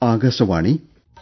ആകാശവാണി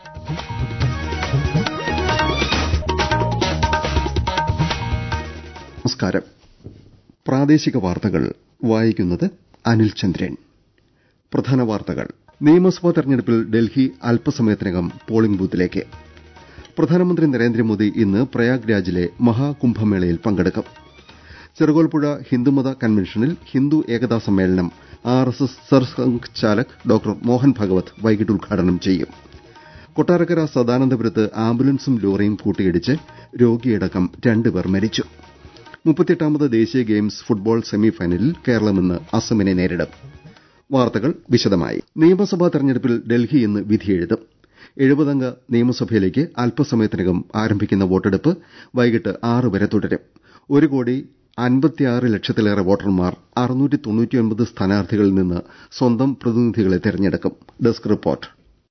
നമസ്കാരം പ്രാദേശിക വാർത്തകൾ വായിക്കുന്നത് അനിൽ ചന്ദ്രൻ പ്രധാന വാർത്തകൾ നിയമസഭാ തെരഞ്ഞെടുപ്പിൽ ഡൽഹി അല്പസമയത്തിനകം പോളിംഗ് ബൂത്തിലേക്ക് പ്രധാനമന്ത്രി നരേന്ദ്രമോദി ഇന്ന് പ്രയാഗ്രാജിലെ മഹാകുംഭമേളയിൽ പങ്കെടുക്കും ചെറുകോൽപ്പുഴ ഹിന്ദുമത കൺവെൻഷനിൽ ഹിന്ദു ഏകതാ സമ്മേളനം RSS Sarsanghchalak doctor Mohan Bhagwat വൈകിട്ട് ഉദ്ഘാടനം ചെയ്യും കൊട്ടാരക്കര സദാനന്ദപുരത്ത് ആംബുലൻസും ലോറിയും കൂട്ടിയിടിച്ച് രോഗിയടക്കം രണ്ടുപേർ മരിച്ചു മുപ്പത്തിയെട്ടാമത് ദേശീയ ഗെയിംസ് ഫുട്ബോൾ സെമിഫൈനലിൽ കേരളം ഇന്ന് അസമിനെ നേരിടും വാർത്തകൾ വിശദമായി നിയമസഭാ തെരഞ്ഞെടുപ്പിൽ ഡൽഹി ഇന്ന് വിധിയെഴുതും എഴുപതംഗ നിയമസഭയിലേക്ക് അല്പസമയത്തിനകം ആരംഭിക്കുന്ന വോട്ടെടുപ്പ് വൈകിട്ട് ആറ് വരെ തുടരും ഒരു കോടി അൻപത്തിയാറ് ലക്ഷത്തിലേറെ വോട്ടർമാർ സ്ഥാനാർത്ഥികളിൽ നിന്ന് സ്വന്തം പ്രതിനിധികളെ തെരഞ്ഞെടുക്കും desk report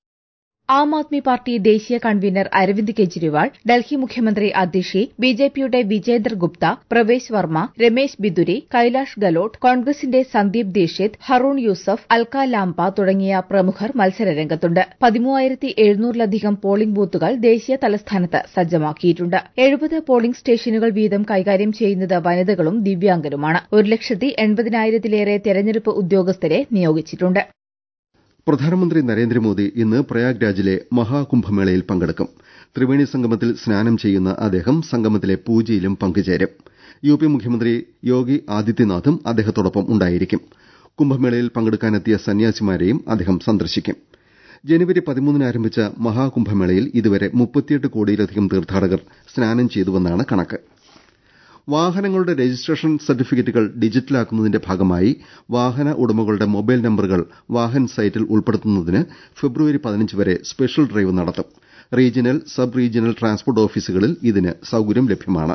Aam Aadmi party ദേശീയ കൺവീനർ അരവിന്ദ് കെജ്രിവാൾ ഡൽഹി മുഖ്യമന്ത്രി അതിഷി ബിജെപിയുടെ വിജേന്ദർ ഗുപ്ത പ്രവേശ് വർമ്മ രമേശ് ബിദുരി കൈലാഷ് ഗലോട്ട് കോൺഗ്രസിന്റെ സന്ദീപ് ദീക്ഷിത് ഹറൂൺ യൂസഫ് അൽക്ക ലാംബ തുടങ്ങിയ പ്രമുഖർ മത്സരരംഗത്തുണ്ട് പതിമൂവായിരത്തി എഴുന്നൂറിലധികം പോളിംഗ് ബൂത്തുകൾ ദേശീയ തലസ്ഥാനത്ത് സജ്ജമാക്കിയിട്ടുണ്ട് എഴുപത് പോളിംഗ് സ്റ്റേഷനുകൾ വീതം കൈകാര്യം ചെയ്യുന്നത് വനിതകളും ദിവ്യാംഗരുമാണ് ഒരു ലക്ഷത്തി എൺപതിനായിരത്തിലേറെ തെരഞ്ഞെടുപ്പ് ഉദ്യോഗസ്ഥരെ നിയോഗിച്ചിട്ടുണ്ട് പ്രധാനമന്ത്രി നരേന്ദ്രമോദി ഇന്ന് പ്രയാഗ്രാജിലെ മഹാകുംഭമേളയിൽ പങ്കെടുക്കും ത്രിവേണി സംഗമത്തിൽ സ്നാനം ചെയ്യുന്ന അദ്ദേഹം സംഗമത്തിലെ പൂജയിലും പങ്കുചേരും യുപി മുഖ്യമന്ത്രി യോഗി ആദിത്യനാഥും അദ്ദേഹത്തോടൊപ്പം ഉണ്ടായിരിക്കും കുംഭമേളയിൽ പങ്കെടുക്കാനെത്തിയ സന്യാസിമാരെയും അദ്ദേഹം സന്ദർശിക്കും ജനുവരി പതിമൂന്നിന് ആരംഭിച്ച മഹാകുംഭമേളയിൽ ഇതുവരെ മുപ്പത്തിയെട്ട് കോടിയിലധികം തീർത്ഥാടകർ സ്നാനം ചെയ്തുവെന്നാണ് കണക്ക് വാഹനങ്ങളുടെ രജിസ്ട്രേഷൻ സർട്ടിഫിക്കറ്റുകൾ ഡിജിറ്റലാക്കുന്നതിന്റെ ഭാഗമായി വാഹന ഉടമകളുടെ മൊബൈൽ നമ്പറുകൾ വാഹൻ സൈറ്റിൽ ഉൾപ്പെടുത്തുന്നതിന് ഫെബ്രുവരി പതിനഞ്ച് വരെ സ്പെഷ്യൽ ഡ്രൈവ് നടത്തും റീജിയണൽ സബ് റീജിയണൽ ട്രാൻസ്പോർട്ട് ഓഫീസുകളിൽ ഇതിന് സൌകര്യം ലഭ്യമാണ്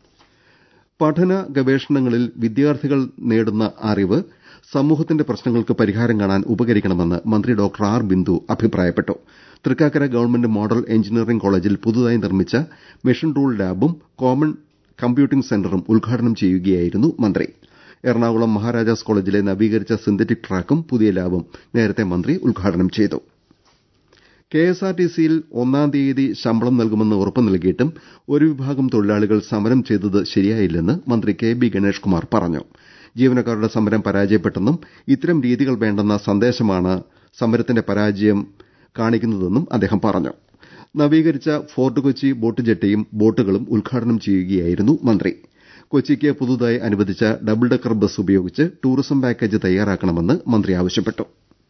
പഠന ഗവേഷണങ്ങളിൽ വിദ്യാർത്ഥികൾ നേടുന്ന അറിവ് സമൂഹത്തിന്റെ പ്രശ്നങ്ങൾക്ക് പരിഹാരം കാണാൻ ഉപകരിക്കണമെന്ന് മന്ത്രി ഡോക്ടർ ആർ ബിന്ദു അഭിപ്രായപ്പെട്ടു തൃക്കാക്കര ഗവൺമെന്റ് മോഡൽ എഞ്ചിനീയറിംഗ് കോളേജിൽ പുതുതായി നിർമ്മിച്ച മെഷീൻ ടൂൾ ലാബും കോമൺ കമ്പ്യൂട്ടിംഗ് സെന്ററും ഉദ്ഘാടനം ചെയ്യുകയായിരുന്നു മന്ത്രി എറണാകുളം മഹാരാജാസ് കോളേജിലെ നവീകരിച്ച സിന്തറ്റിക് ട്രാക്കും പുതിയ ലാബും നേരത്തെ മന്ത്രി ഉദ്ഘാടനം ചെയ്തു കെഎസ്ആർടിസിയിൽ ഒന്നാം തീയതി ശമ്പളം നൽകുമെന്ന് ഉറപ്പു നൽകിയിട്ടും ഒരു വിഭാഗം തൊഴിലാളികൾ സമരം ചെയ്തത് ശരിയായില്ലെന്ന് മന്ത്രി കെ ബി ഗണേഷ് കുമാർ പറഞ്ഞു ജീവനക്കാരുടെ സമരം പരാജയപ്പെട്ടെന്നും ഇത്തരം രീതികൾ വേണ്ടെന്ന സന്ദേശമാണ് സമരത്തിന്റെ പരാജയം കാണിക്കുന്നതെന്നും അദ്ദേഹം പറഞ്ഞു നവീകരിച്ച ഫോർട്ട് കൊച്ചി ബോട്ട് ജെട്ടിയും ബോട്ടുകളും ഉദ്ഘാടനം ചെയ്യുകയായിരുന്നു മന്ത്രി കൊച്ചിക്ക് പുതുതായി അനുവദിച്ച ഡബിൾ ഡെക്കർ ബസ് ഉപയോഗിച്ച് ടൂറിസം പാക്കേജ് തയ്യാറാക്കണമെന്ന് മന്ത്രി ആവശ്യപ്പെട്ടു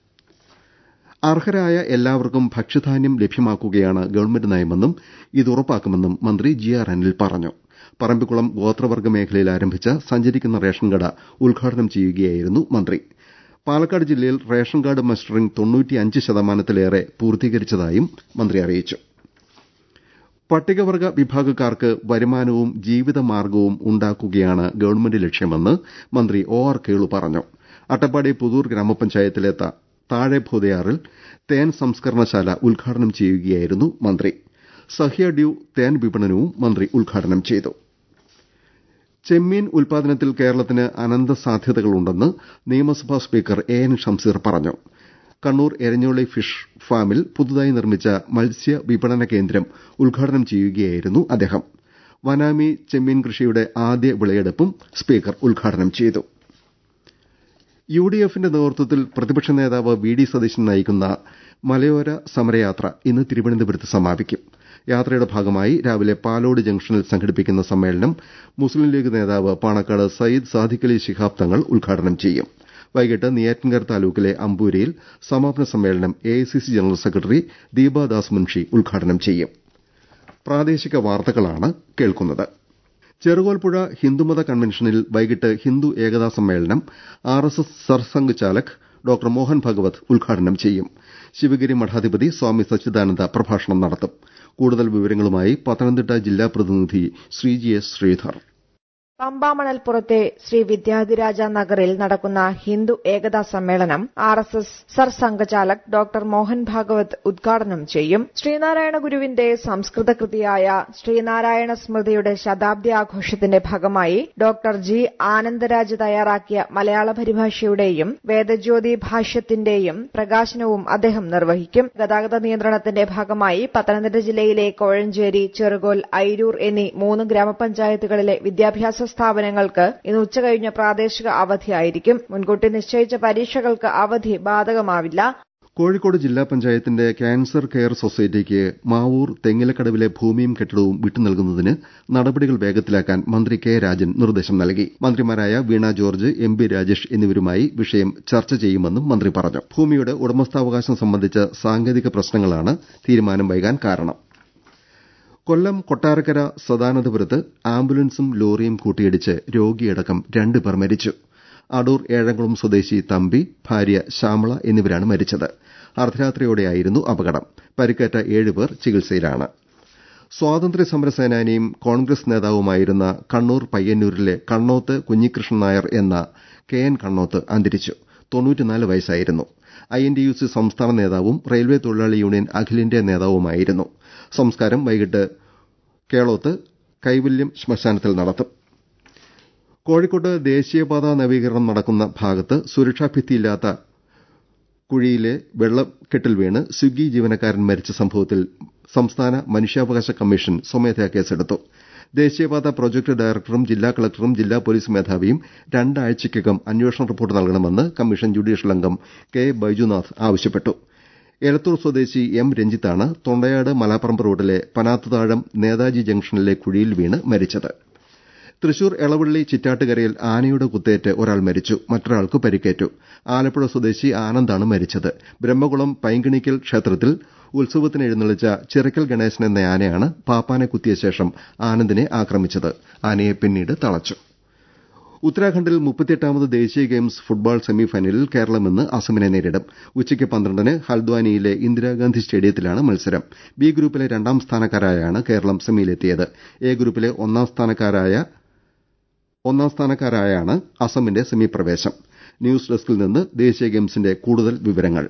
അർഹരായ എല്ലാവർക്കും ഭക്ഷ്യധാന്യം ലഭ്യമാക്കുകയാണ് ഗവൺമെന്റ് നയമെന്നും ഇത് ഉറപ്പാക്കുമെന്നും മന്ത്രി ജി ആർ അനിൽ പറഞ്ഞു പറമ്പിക്കുളം ഗോത്രവർഗ്ഗ മേഖലയിൽ ആരംഭിച്ച സഞ്ചരിക്കുന്ന റേഷൻ കട ഉദ്ഘാടനം ചെയ്യുകയായിരുന്നു മന്ത്രി പാലക്കാട് ജില്ലയിൽ റേഷൻ കാർഡ് മസ്റ്ററിംഗ് തൊണ്ണൂറ്റിയഞ്ച് ശതമാനത്തിലേറെ പൂർത്തീകരിച്ചതായും മന്ത്രി അറിയിച്ചു പട്ടികവർഗ വിഭാഗക്കാർക്ക് വരുമാനവും ജീവിതമാർഗ്ഗവും ഉണ്ടാക്കുകയാണ് ഗവൺമെന്റ് ലക്ഷ്യമെന്ന് മന്ത്രി ഒ ആർ കേളു പറഞ്ഞു അട്ടപ്പാടി പുതൂർ ഗ്രാമപഞ്ചായത്തിലെ താഴെഭൂതയാറിൽ തേൻ സംസ്കരണശാല ഉദ്ഘാടനം ചെയ്യുകയായിരുന്നു മന്ത്രി സഹ്യ ഡ്യൂ തേൻ വിപണനവും മന്ത്രി ഉദ്ഘാടനം ചെയ്തു ചെമ്മീൻ ഉൽപാദനത്തിൽ കേരളത്തിന് അനന്ത സാധ്യതകളുണ്ടെന്ന് നിയമസഭാ സ്പീക്കർ എ എൻ ഷംസീർ പറഞ്ഞു കണ്ണൂർ എരഞ്ഞോളി ഫിഷ് ഫാമിൽ പുതുതായി നിർമ്മിച്ച മത്സ്യ വിപണന കേന്ദ്രം ഉദ്ഘാടനം ചെയ്യുകയായിരുന്നു അദ്ദേഹം വനാമി ചെമ്മീൻ കൃഷിയുടെ ആദ്യ വിളയെടുപ്പും സ്പീക്കർ ഉദ്ഘാടനം ചെയ്തു യു ഡി എഫിന്റെ നേതൃത്വത്തിൽ പ്രതിപക്ഷ നേതാവ് വി ഡി സതീശൻ നയിക്കുന്ന മലയോര സമരയാത്ര ഇന്ന് തിരുവനന്തപുരത്ത് സമാപിക്കും യാത്രയുടെ ഭാഗമായി രാവിലെ പാലോട് ജംഗ്ഷനിൽ സംഘടിപ്പിക്കുന്ന സമ്മേളനം മുസ്ലിം ലീഗ് നേതാവ് പാണക്കാട് സയ്യിദ് സാദിഖലി ശിഹാബ് തങ്ങൾ ഉദ്ഘാടനം ചെയ്യും വൈകിട്ട് നെയ്യാറ്റിൻകര താലൂക്കിലെ അമ്പൂരിയിൽ സമാപന സമ്മേളനം AICC general secretary Deepadas Munshi ഉദ്ഘാടനം ചെയ്യും പ്രാദേശിക വാർത്തകളാണ് കേൾക്കുന്നത് ചെറുകോൽപ്പുഴ ഹിന്ദുമത കൺവെൻഷനിൽ വൈകിട്ട് ഹിന്ദു ഏകതാ സമ്മേളനം RSS Sarsanghchalak doctor Mohan Bhagwat ഉദ്ഘാടനം ചെയ്യും ശിവഗിരി മഠാധിപതി സ്വാമി സച്ചിദാനന്ദ പ്രഭാഷണം നടത്തും കൂടുതൽ വിവരങ്ങളുമായി പത്തനംതിട്ട ജില്ലാ പ്രതിനിധി ശ്രീജി എസ് ശ്രീധർ പമ്പാമണൽപ്പുറത്തെ ശ്രീ വിദ്യാധിരാജ നഗറിൽ നടക്കുന്ന ഹിന്ദു ഏകതാ സമ്മേളനം R S S Sarsanghchalak doctor Mohan Bhagwat ഉദ്ഘാടനം ചെയ്യും ശ്രീനാരായണ ഗുരുവിന്റെ സംസ്കൃത കൃതിയായ ശ്രീനാരായണ സ്മൃതിയുടെ ശതാബ്ദി ആഘോഷത്തിന്റെ ഭാഗമായി ഡോക്ടർ ജി ആനന്ദരാജ് തയ്യാറാക്കിയ മലയാള പരിഭാഷയുടെയും വേദജ്യോതി ഭാഷ്യത്തിന്റെയും പ്രകാശനവും അദ്ദേഹം നിർവഹിക്കും ഗതാഗത നിയന്ത്രണത്തിന്റെ ഭാഗമായി പത്തനംതിട്ട ജില്ലയിലെ കോഴഞ്ചേരി ചെറുകോൽ ഐരൂർ എന്നീ മൂന്ന് ഗ്രാമപഞ്ചായത്തുകളിലെ വിദ്യാഭ്യാസ സ്ഥാപനങ്ങൾക്ക് ഇന്ന് ഉച്ചകഴിഞ്ഞ് പ്രാദേശിക അവധിയായിരിക്കും മുൻകൂട്ടി നിശ്ചയിച്ച പരീക്ഷകൾക്ക് അവധി ബാധകമാവില്ല കോഴിക്കോട് ജില്ലാ പഞ്ചായത്തിന്റെ ക്യാൻസർ കെയർ സൊസൈറ്റിക്ക് മാവൂർ തെങ്ങിലക്കടവിലെ ഭൂമിയും കെട്ടിടവും വിട്ടുനൽകുന്നതിന് നടപടികൾ വേഗത്തിലാക്കാൻ മന്ത്രി കെ രാജൻ നിർദ്ദേശം നൽകി മന്ത്രിമാരായ Veena George M B Rajesh എന്നിവരുമായി വിഷയം ചർച്ച ചെയ്യുമെന്നും മന്ത്രി പറഞ്ഞു ഭൂമിയുടെ ഉടമസ്ഥാവകാശം സംബന്ധിച്ച സാങ്കേതിക പ്രശ്നങ്ങളാണ് തീരുമാനം വൈകാൻ കാരണം കൊല്ലം കൊട്ടാരക്കര സദാനന്ദപുരത്ത് ആംബുലൻസും ലോറിയും കൂട്ടിയിടിച്ച് രോഗിയടക്കം രണ്ടുപേർ മരിച്ചു അടൂർ ഏഴംകുളം സ്വദേശി തമ്പി ഭാര്യ ശ്യാമള എന്നിവരാണ് മരിച്ചത് അർദ്ധരാത്രിയോടെയായിരുന്നു അപകടം പരിക്കേറ്റ ഏഴുപേർ ചികിത്സയിലാണ് സ്വാതന്ത്ര്യ സമര സേനാനിയും കോൺഗ്രസ് നേതാവുമായിരുന്ന കണ്ണൂർ പയ്യന്നൂരിലെ കണ്ണോത്ത് കുഞ്ഞികൃഷ്ണൻ നായർ എന്ന കെ എൻ കണ്ണോത്ത് അന്തരിച്ചു തൊണ്ണൂറ്റിനാല് വയസ്സായിരുന്നു I N T U C സംസ്ഥാന നേതാവും റെയിൽവേ തൊഴിലാളി യൂണിയൻ അഖിലേന്ത്യാ നേതാവുമായിരുന്നു സംസ്കാരം വൈകിട്ട് കേളോത്ത് കൈവല്യം ശ്മശാനത്തിൽ നടത്തും കോഴിക്കോട്ട് ദേശീയപാത നവീകരണം നടക്കുന്ന ഭാഗത്ത് സുരക്ഷാ ഭിത്തിയില്ലാത്ത കുഴിയിലെ വെള്ളക്കെട്ടിൽ വീണ് സ്വിഗ്ഗി ജീവനക്കാരൻ മരിച്ച സംഭവത്തിൽ സംസ്ഥാന മനുഷ്യാവകാശ കമ്മീഷൻ സ്വമേധയാ കേസെടുത്തു ദേശീയപാത പ്രൊജക്ട് ഡയറക്ടറും ജില്ലാ കളക്ടറും ജില്ലാ പോലീസ് മേധാവിയും രണ്ടാഴ്ചയ്ക്കകം അന്വേഷണ റിപ്പോർട്ട് നൽകണമെന്ന് കമ്മീഷൻ ജുഡീഷ്യൽ അംഗം കെ ബൈജുനാഥ് ആവശ്യപ്പെട്ടു എലത്തൂർ സ്വദേശി എം രഞ്ജിത്താണ് തൊണ്ടയാട് മലാപ്പറമ്പ് റോഡിലെ പനാത്തുതാഴം നേതാജി ജംഗ്ഷനിലെ കുഴിയിൽ വീണ് മരിച്ചത് തൃശൂർ എളവള്ളി ചിറ്റാട്ടുകരയിൽ ആനയുടെ കുത്തേറ്റ് ഒരാൾ മരിച്ചു മറ്റൊരാൾക്ക് പരിക്കേറ്റു ആലപ്പുഴ സ്വദേശി ആനന്ദാണ് മരിച്ചത് ബ്രഹ്മകുളം പൈങ്കിണിക്കൽ ക്ഷേത്രത്തിൽ ഉത്സവത്തിന് എഴുന്നള്ളിച്ച ചിറക്കൽ ഗണേശൻ എന്ന ആനയാണ് പാപ്പാനെ കുത്തിയ ശേഷം ആനന്ദിനെ ആക്രമിച്ചത് ആനയെ പിന്നീട് തളച്ചു ഉത്തരാഖണ്ഡിൽ മുപ്പത്തിയെട്ടാമത് ദേശീയ ഗെയിംസ് ഫുട്ബോൾ സെമിഫൈനലിൽ കേരളം ഇന്ന് അസമിനെ നേരിടും ഉച്ചയ്ക്ക് പന്ത്രണ്ടിന് ഹൽദ്വാനിയിലെ ഇന്ദിരാഗാന്ധി സ്റ്റേഡിയത്തിലാണ് മത്സരം ബി ഗ്രൂപ്പിലെ രണ്ടാം സ്ഥാനക്കാരായാണ് കേരളം സെമിയിലെത്തിയത് എ ഗ്രൂപ്പിലെ ഒന്നാം സ്ഥാനക്കാരായ ഒന്നാം സ്ഥാനക്കാരായാണ് അസമിന്റെ സെമി പ്രവേശം ന്യൂസ് ഡെസ്കിൽ നിന്ന് ദേശീയ ഗെയിംസിന്റെ കൂടുതൽ വിവരങ്ങൾ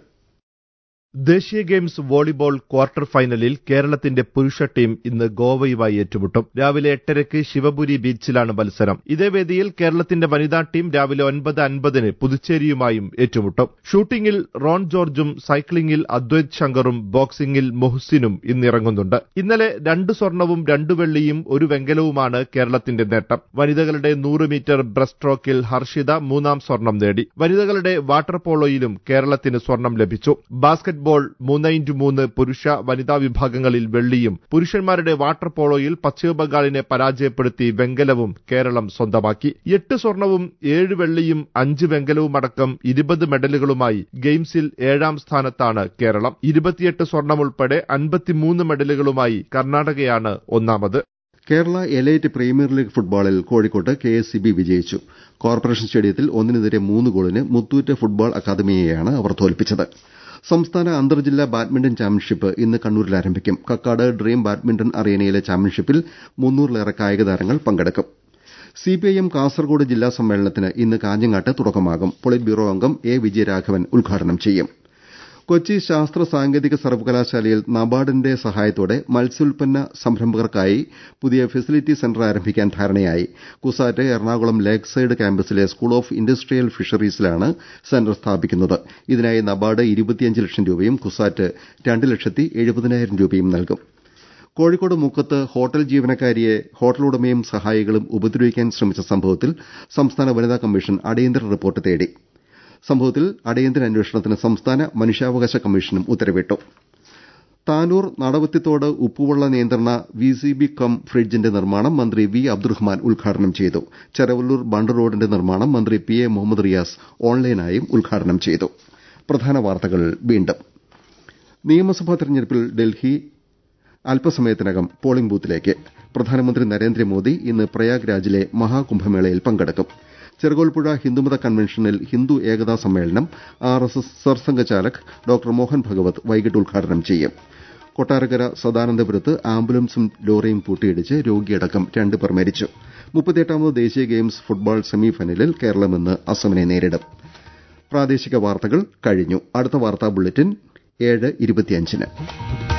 ദേശീയ ഗെയിംസ് വോളിബോൾ ക്വാർട്ടർ ഫൈനലിൽ കേരളത്തിന്റെ പുരുഷ ടീം ഇന്ന് ഗോവയുമായി ഏറ്റുമുട്ടും രാവിലെ എട്ടരയ്ക്ക് ശിവപുരി ബീച്ചിലാണ് മത്സരം ഇതേ വേദിയിൽ കേരളത്തിന്റെ വനിതാ ടീം രാവിലെ ഒൻപത് അൻപതിന് പുതുച്ചേരിയുമായും ഏറ്റുമുട്ടും ഷൂട്ടിംഗിൽ റോൺ ജോർജും സൈക്ലിംഗിൽ അദ്വൈത് ശങ്കറും ബോക്സിംഗിൽ മൊഹ്സിനും ഇന്നിറങ്ങുന്നുണ്ട് ഇന്നലെ രണ്ട് സ്വർണവും രണ്ട് വെള്ളിയും ഒരു വെങ്കലവുമാണ് കേരളത്തിന്റെ നേട്ടം വനിതകളുടെ നൂറ് മീറ്റർ ബ്രസ്റ്റ് സ്ട്രോക്കിൽ ഹർഷിത മൂന്നാം സ്വർണം നേടി വനിതകളുടെ വാട്ടർ പോളോയിലും കേരളത്തിന് സ്വർണം ലഭിച്ചു ബാസ്കറ്റ് ബോൾ മൂന്ന് ഇൻറ്റു മൂന്ന് പുരുഷ വനിതാ വിഭാഗങ്ങളിൽ വെള്ളിയും പുരുഷന്മാരുടെ വാട്ടർ പോളോയിൽ പശ്ചിമബംഗാളിനെ പരാജയപ്പെടുത്തി വെങ്കലവും കേരളം സ്വന്തമാക്കി എട്ട് സ്വർണവും ഏഴ് വെള്ളിയും അഞ്ച് വെങ്കലവും അടക്കം ഇരുപത് മെഡലുകളുമായി ഗെയിംസിൽ ഏഴാം സ്ഥാനത്താണ് കേരളം ഇരുപത്തിയെട്ട് സ്വർണം ഉൾപ്പെടെ അൻപത്തിമൂന്ന് മെഡലുകളുമായി കർണാടകയാണ് ഒന്നാമത് കേരള എലൈറ്റ് പ്രീമിയർ ലീഗ് ഫുട്ബോളിൽ കോഴിക്കോട്ട് കെ എസ് സി ബി വിജയിച്ചു കോർപ്പറേഷൻ സ്റ്റേഡിയത്തിൽ ഒന്നിനെതിരെ മൂന്ന് ഗോളിന് മുത്തൂറ്റ് ഫുട്ബോൾ അക്കാദമിയെയാണ് അവർ തോൽപ്പിച്ചത് സംസ്ഥാന അന്തർജില്ലാ ബാഡ്മിന്റൺ ചാമ്പ്യൻഷിപ്പ് ഇന്ന് കണ്ണൂരിൽ ആരംഭിക്കും കക്കാട് ഡ്രീം ബാഡ്മിന്റൺ അറേനയിലെ ചാമ്പ്യൻഷിപ്പിൽ മുന്നൂറിലേറെ കായിക താരങ്ങൾ പങ്കെടുക്കും സിപിഐഎം കാസർകോട് ജില്ലാ സമ്മേളനത്തിന് ഇന്ന് കാഞ്ഞങ്ങാട്ട് തുടക്കമാകും പൊളിറ്റ് ബ്യൂറോ അംഗം എ വിജയരാഘവൻ ഉദ്ഘാടനം ചെയ്യും കൊച്ചി ശാസ്ത്ര സാങ്കേതിക സർവകലാശാലയിൽ നബാർഡിന്റെ സഹായത്തോടെ മത്സ്യോൽപ്പന്ന സംരംഭകർക്കായി പുതിയ ഫെസിലിറ്റി സെന്റർ ആരംഭിക്കാൻ ധാരണയായി കുസാറ്റ് എറണാകുളം ലേക്ക് സൈഡ് ക്യാമ്പസിലെ സ്കൂൾ ഓഫ് ഇൻഡസ്ട്രിയൽ ഫിഷറീസിലാണ് സെന്റർ സ്ഥാപിക്കുന്നത് ഇതിനായി നബാർഡ് ഇരുപത്തിയഞ്ച് ലക്ഷം രൂപയും കുസാറ്റ് രണ്ട് ലക്ഷത്തി എഴുപതിനായിരം രൂപയും നൽകും കോഴിക്കോട് മുക്കത്ത് ഹോട്ടൽ ജീവനക്കാരിയെ ഹോട്ടൽ ഉടമയും സഹായികളും ഉപദ്രവിക്കാൻ ശ്രമിച്ച സംഭവത്തിൽ സംസ്ഥാന വനിതാ കമ്മീഷൻ അടിയന്തര റിപ്പോർട്ട് തേടി സംഭവത്തിൽ അടിയന്തര അന്വേഷണത്തിന് സംസ്ഥാന മനുഷ്യാവകാശ കമ്മീഷനും ഉത്തരവിട്ടു താനൂർ നടവത്തിത്തോട് ഉപ്പുവെള്ള നിയന്ത്രണ വി സി ബി കം ഫ്രിഡ്ജിന്റെ നിർമ്മാണം മന്ത്രി വി അബ്ദുറഹ്മാൻ ഉദ്ഘാടനം ചെയ്തു ചെരവല്ലൂർ ബണ്ട് റോഡിന്റെ നിർമ്മാണം മന്ത്രി പി എ മുഹമ്മദ് റിയാസ് ഓൺലൈനായും ഉദ്ഘാടനം ചെയ്തു പ്രധാന വാർത്തകൾ വീണ്ടും നിയമസഭാ തെരഞ്ഞെടുപ്പിൽ ഡൽഹി അല്പസമയത്തിനകം പോളിംഗ് ബൂത്തിലേക്ക് പ്രധാനമന്ത്രി നരേന്ദ്രമോദി ഇന്ന് പ്രയാഗ്രാജിലെ മഹാകുംഭമേളയിൽ പങ്കെടുക്കും ചെറുകോൽപ്പുഴ ഹിന്ദുമത കൺവെൻഷനിൽ ഹിന്ദു ഏകതാ സമ്മേളനം R S S Sarsanghchalak doctor Mohan Bhagwat വൈകിട്ട് ഉദ്ഘാടനം ചെയ്യും കൊട്ടാരക്കര സദാനന്ദപുരത്ത് ആംബുലൻസും ലോറിയും കൂട്ടിയിടിച്ച് രോഗിയടക്കം രണ്ടുപേർ മരിച്ചു മുപ്പത്തിയെട്ടാമത് ദേശീയ ഗെയിംസ് ഫുട്ബോൾ സെമിഫൈനലിൽ കേരളം ഇന്ന് അസമിനെ നേരിടും പ്രാദേശിക വാർത്തകൾ കഴിഞ്ഞു അടുത്ത വാർത്താ ബുള്ളറ്റിൻ ഏഴ് ഇരുപത്തിയഞ്ചിന്